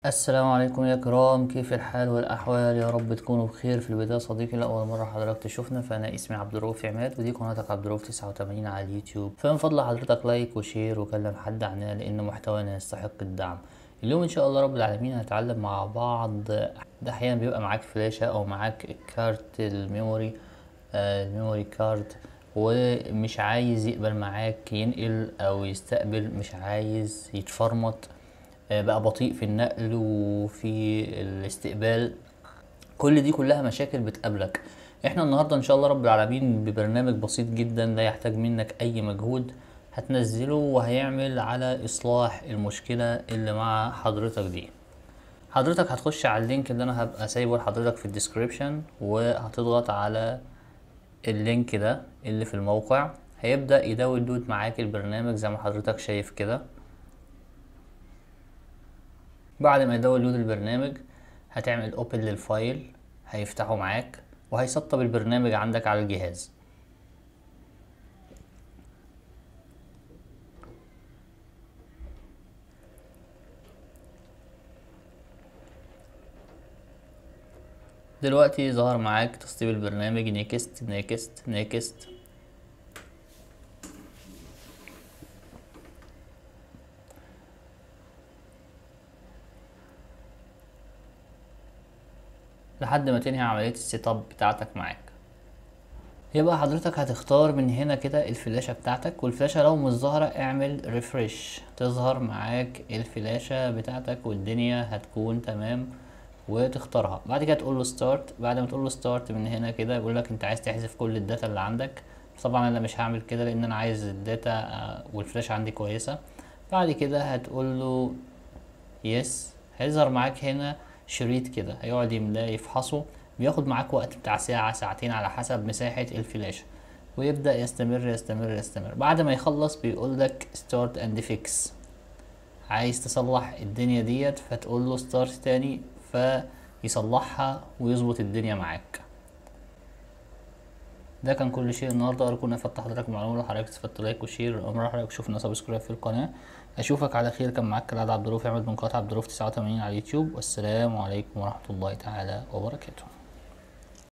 السلام عليكم يا كرام كيف الحال والأحوال يا رب تكونوا بخير في البداية صديقي لأول مرة حضرتك تشوفنا فأنا اسمي عبد الرؤوف عماد ودي قناتك عبد الرؤوف 89 على اليوتيوب فمن فضل حضرتك لايك وشير وكلم حد عننا لأن محتوانا يستحق الدعم اليوم إن شاء الله رب العالمين هنتعلم مع بعض ده أحيانا بيبقى معاك فلاشة أو معاك كارت الميموري آه، الميموري كارد ومش عايز يقبل معاك ينقل أو يستقبل مش عايز يتفرمط آه، بقى بطيء في النقل وفي الاستقبال كل دي كلها مشاكل بتقابلك احنا النهاردة ان شاء الله رب العالمين ببرنامج بسيط جدا لا يحتاج منك اي مجهود هتنزله وهيعمل على اصلاح المشكلة اللي مع حضرتك دي حضرتك هتخش على اللينك اللي انا هبقى سايبه لحضرتك في الديسكريبشن وهتضغط على اللينك ده اللي في الموقع هيبدأ يداونلود معاك البرنامج زي ما حضرتك شايف كده بعد ما يداونلود البرنامج هتعمل اوبن للفايل هيفتحه معاك وهيسطب البرنامج عندك على الجهاز دلوقتي ظهر معاك تسطيب البرنامج نيكست نيكست نيكست لحد ما تنهي عملية السيت اب بتاعتك معاك يبقى حضرتك هتختار من هنا كده الفلاشة بتاعتك والفلاشة لو مش ظاهرة اعمل ريفرش تظهر معاك الفلاشة بتاعتك والدنيا هتكون تمام وتختارها بعد كده تقول له ستارت بعد ما تقول له ستارت من هنا كده يقول لك انت عايز تحذف كل الداتا اللي عندك طبعا انا مش هعمل كده لان انا عايز الداتا آه، والفلاشة عندي كويسة بعد كده هتقول له يس هيظهر معاك هنا شريط كده هيقعد يملاه يفحصه بياخد معاك وقت بتاع ساعة ساعتين على حسب مساحة الفلاشة ويبدأ يستمر يستمر يستمر بعد ما يخلص بيقول لك start and fix عايز تصلح الدنيا ديت فتقول له start تاني فيصلحها ويظبط الدنيا معاك ده كان كل شيء النهارده ارجو ان افدت حضرتك معلومه لو حضرتك استفدت لايك وشير الامر حضرتك شوفنا سبسكرايب في القناه اشوفك على خير كان معاك كالعاده عبد الرؤوف احمد من قناه عبد الرؤوف 89 على اليوتيوب والسلام عليكم ورحمه الله تعالى وبركاته